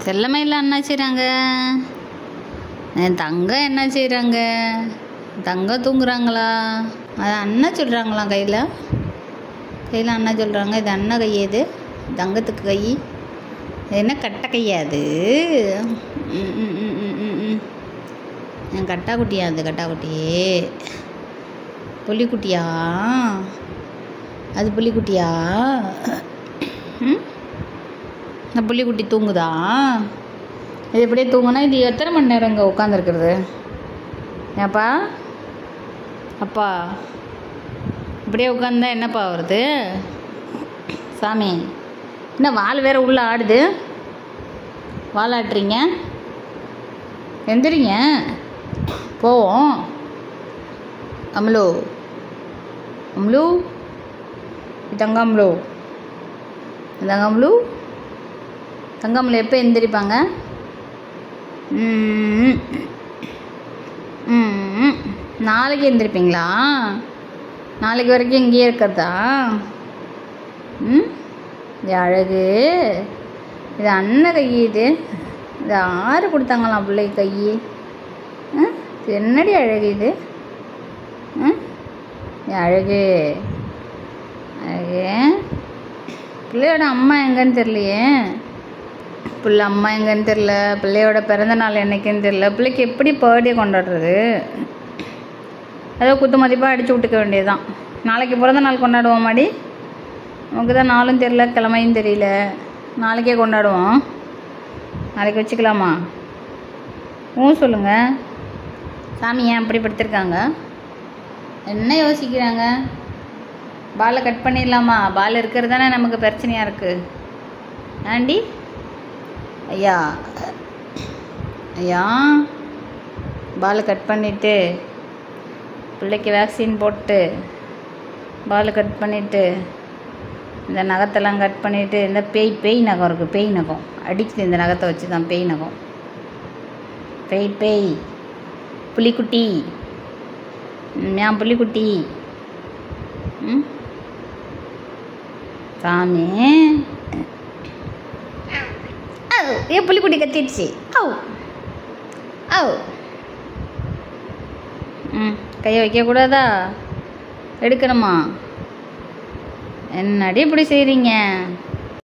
செல்லமையில் என்ன செய்கிறாங்க என் தங்கம் என்ன செய்கிறாங்க தங்கம் தூங்குறாங்களா அது அண்ணா சொல்கிறாங்களாம் கையில் கையில் அண்ணா சொல்கிறாங்க இது அண்ணா கை எது தங்கத்துக்கு கை இது என்ன கட்டை கையா அது ம், ம், ம், ம், ம், ம். என் கட்டாக்குட்டியா அது கட்டாக்குட்டியே புலிக்குட்டியா அது புலிக்குட்டியா ம் இந்த புள்ளிக்குட்டி தூங்குதா இது இப்படியே தூங்குனா இது எத்தனை மணி நேரம் இங்கே உட்காந்துருக்குறது ஏப்பா அப்பா இப்படியே உட்காந்தா என்னப்பா வருது சாமி என்ன வால் வேற உள்ள ஆடுது வால் ஆட்டுறீங்க எந்திரிங்க போவோம் அம்லு அம்லு தங்க அம்லு தங்க அம்லு தங்கம்ல எப்போ எந்திரிப்பாங்க ம். ம். நாளைக்கு எந்திரிப்பீங்களா நாளைக்கு வரைக்கும் இங்கேயே இருக்கிறதா ம் இது அழகு இது அண்ணன் கை இது இது ஆறு கொடுத்தாங்களாம் பிள்ளைக்கு கை ம் இது என்னடி அழகு இது ம் இது அழகு அழகு பிள்ளையோட அம்மா எங்கன்னு தெரியலையே பிள்ளை அம்மா எங்கன்னு தெரில பிள்ளையோட பிறந்த நாள் என்னைக்குன்னு தெரில பிள்ளைக்கு எப்படி பர்த்டே கொண்டாடுறது ஏதோ குத்து மதிப்பாக அடிச்சு விட்டுக்க வேண்டியதுதான் நாளைக்கு பிறந்த நாள் கொண்டாடுவோமாடி நமக்கு தான் நாளும் தெரில கிழமையும் தெரியல நாளைக்கே கொண்டாடுவோம் நாளைக்கு வச்சுக்கலாமா ஊ சொல்லுங்கள் சாமி ஏன் அப்படி படுத்திருக்காங்க என்ன யோசிக்கிறாங்க பாலை கட் பண்ணிடலாமா பால் இருக்கிறது தானே நமக்கு பிரச்சனையாக இருக்குது ஆண்டி ஐயா ஐயா பாலை கட் பண்ணிவிட்டு பிள்ளைக்கு வேக்சின் போட்டு பால் கட் பண்ணிவிட்டு இந்த நகத்தெல்லாம் கட் பண்ணிவிட்டு இந்த பேய் பேய் நகம் இருக்குது பேய் நகம் அடிக்குது இந்த நகத்தை வச்சு தான் பேய் நகம் பேய் பேய் புலிக்குட்டி ம், ஏன் புலிக்குட்டி ம் சாமி ஔ, ஏன் புலிக்குட்டி கத்திடுச்சு ஔ ஔ ம் கையை வைக்கக்கூடாதா எடுக்கணுமா என்னடி இப்படி செய்கிறீங்க